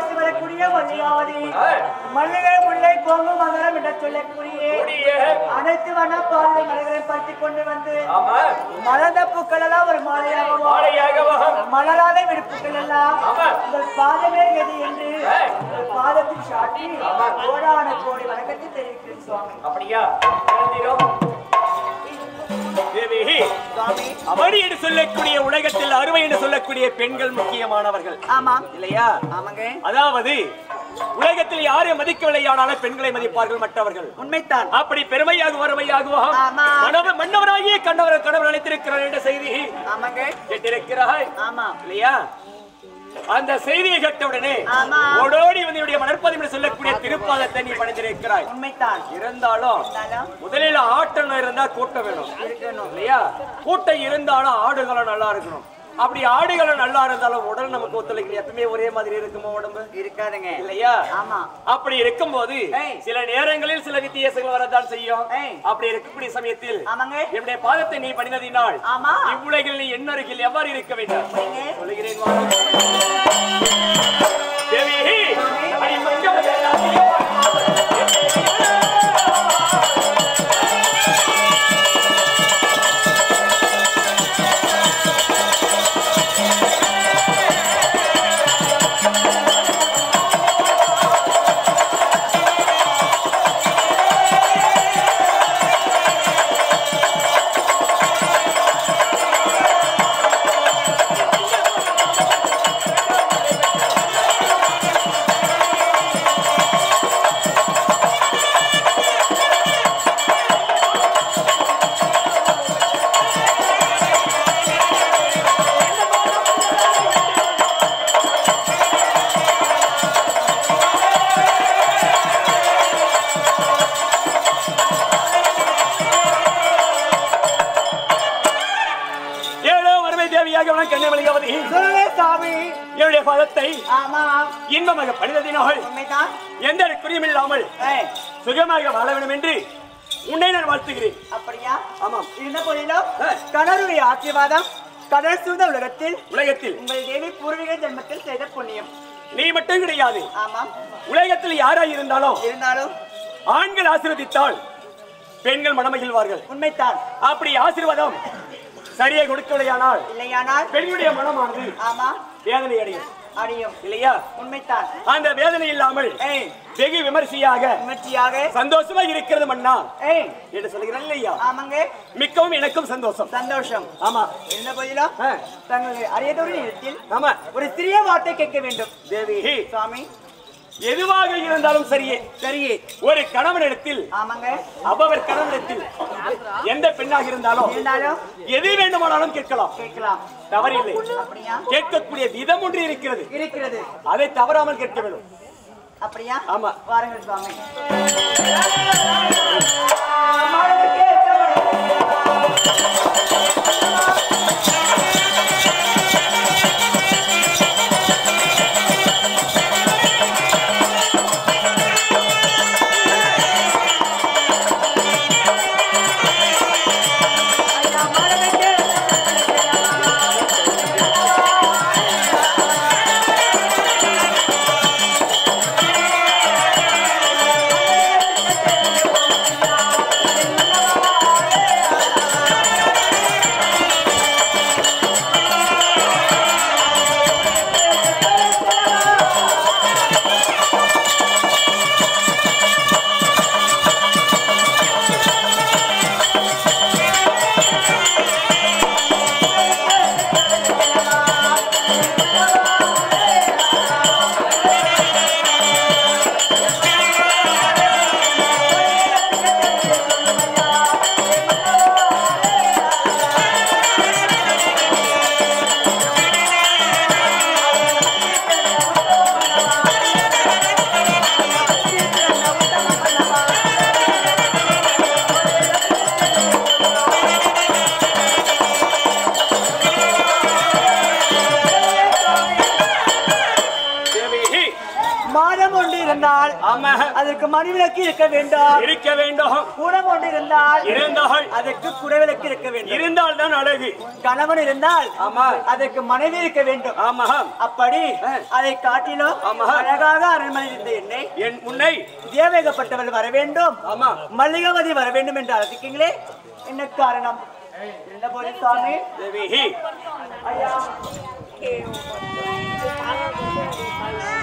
பேசி வரக்கூடிய மல்லிகாவதி மல்லிகை முல்லை கோங்கு மகரம் என்ற சொல்லக்கூடிய கூடிய அனைத்து வண்ண பாடலை மலர்களை பற்றி கொண்டு வந்து ஆமா மலர்ந்த பூக்கள் எல்லாம் ஒரு மாலையாகவும் மாலையாகவும் மலராத விடுப்புகள் எல்லாம் ஆமா. உங்கள் பாதமே கதி என்று ஏய். உங்கள் பாதத்தில் சாட்டி கோடான கோடி வணக்கத்தை தெரிவிக்கிறேன் சுவாமி அப்படியா எழுந்திரும். தேவி சுவாமி அவடி என்று சொல்லக்கூடிய உலகத்தில் அறுவை என்று சொல்லக்கூடிய பெண்கள் முக்கியமானவர்கள் ஆமாம் இல்லையா ஆமாங்க அதாவது உலகத்தில் யாரை மதிக்கவில்லையானாலும் பெண்களை மதிப்பார்கள் மற்றவர்கள் உண்மைத்தான் அப்படி பெருமையாக வறுமையாகவும் ஆமா. மனவ மன்னவராகிய கண்டவர் கடவுள் அழைத்திருக்கிறார் என்ற செய்தி ஆமாங்க கேட்டிருக்கிறாய் ஆமா இல்லையா அந்த செய்தியை கேட்டவுடனே ஆமா. ஓடோடி வந்து என்னுடைய மலர்ப்பதி என்று சொல்லக்கூடிய திருப்பாதத்தை நீ பணிந்திருக்கிறாய் உண்மைத்தான் இருந்தாலும் இருந்தாலும் முதலில் ஆட்டம் இருந்தா கூட்டம் வேணும் இருக்கணும் இல்லையா கூட்டம் இருந்தாலும் ஆடுகளும் நல்லா இருக்கணும் அப்படி ஆடுகளும் நல்லா இருந்தாலும் உடல் நமக்கு ஒத்துழைக்கல எப்பவுமே ஒரே மாதிரி இருக்குமோ உடம்பு இருக்காதுங்க இல்லையா ஆமா அப்படி இருக்கும்போது ஏய். சில நேரங்களில் சில வித்தியாசங்கள் வரத்தான் செய்யும் ஏய். அப்படி இருக்கக்கூடிய சமயத்தில் ஆமாங்க என்னுடைய பாதத்தை நீ பணிந்ததினால் ஆமா இவ்வுலகில் நீ என்ன அருகில் எவ்வாறு இருக்க வேண்டும் நீங்க சொல்லுகிறேன் வாருங்கள். தேவி அடி மஞ்சள் வேளாண்மையே. ஏழோ வறுமை தேவியாக உனக்கு கண்ணை மலிகாவதி சொல்லுங்க சாமி என்னுடைய பாதத்தை ஆமா இன்பமாக பணிந்ததினால் உண்மைதான் எந்த குறையுமில்லாமல் ஏய், சுகமாக வாழ வேண்டும் என்று உன்னை நான் வாழ்த்துகிறேன் அப்படியா ஆமாம் இருந்த போதிலும் ஆ. கணருடைய ஆசீர்வாதம் கடல் சூழ்ந்த உலகத்தில் உலகத்தில் உங்கள் தேவி பூர்வீக ஜென்மத்தில் செய்த புண்ணியம் நீ மட்டும் கிடையாது ஆமாம் உலகத்தில் யாராய் இருந்தாலும் இருந்தாலும் ஆண்கள் ஆசீர்வதித்தால் பெண்கள் மனமகிழ்வார்கள் உண்மைத்தான் அப்படி ஆசீர்வாதம் சரியாக கொடுக்கவில்லையானால் இல்லையானால் பெண்களுடைய மனமானது ஆமா வேதனை அடையும் அடியும் இல்லையா உண்மைத்தான் அந்த வேதனை இல்லாமல் ஏய் வெகு விமர்சையாக உணர்ச்சியாக சந்தோஷமா இருக்கிறது மன்னா ஏய் என்று சொல்கிறேன் இல்லையா ஆமாங்க மிக்கவும் எனக்கும் சந்தோஷம் சந்தோஷம் ஆமா இருந்த போதிலும் ஆ, தங்களுடைய அரியதொரு நேரத்தில் ஆமா ஒரு சிறிய வார்த்தை கேட்க வேண்டும் தேவி சுவாமி எதுவாக இருந்தாலும் சரியே சரியே ஒரு கணவனிடத்தில் ஆமாங்க அவவர் கணவனிடத்தில் எந்த பெண்ணாக இருந்தாலும் இருந்தாலும் எது வேண்டுமானாலும் கேட்கலாம் கேட்கலாம் தவறில்லை அப்படியா கேட்கக்கூடிய விதம் ஒன்று இருக்கிறது இருக்கிறது அதை தவறாமல் கேட்க வேண்டும் அப்படியா ஆமா. வாருங்கள் சுவாமி ஆ மணிவிளக்கு இருக்க வேண்டும் இருக்க வேண்டும் குடம் ஒன்று இருந்தால் இருந்தால் அதற்கு குடவிளக்கு இருக்க வேண்டும் இருந்தால் தான் அழகு கணவன் இருந்தால் ஆமா அதற்கு மனைவி இருக்க வேண்டும் ஆமா அப்படி ஆ. அதை காட்டிலும் ஆமா. அழகாக அரண்மனை இருந்த என்னை என் முன்னை தேவேகப்பட்டவள் வர வேண்டும் ஆமா மல்லிகாவதி வர வேண்டும் என்று அழைச்சிருக்கீங்களே என்ன காரணம் என்ன போல சாமி தேவி ஐயா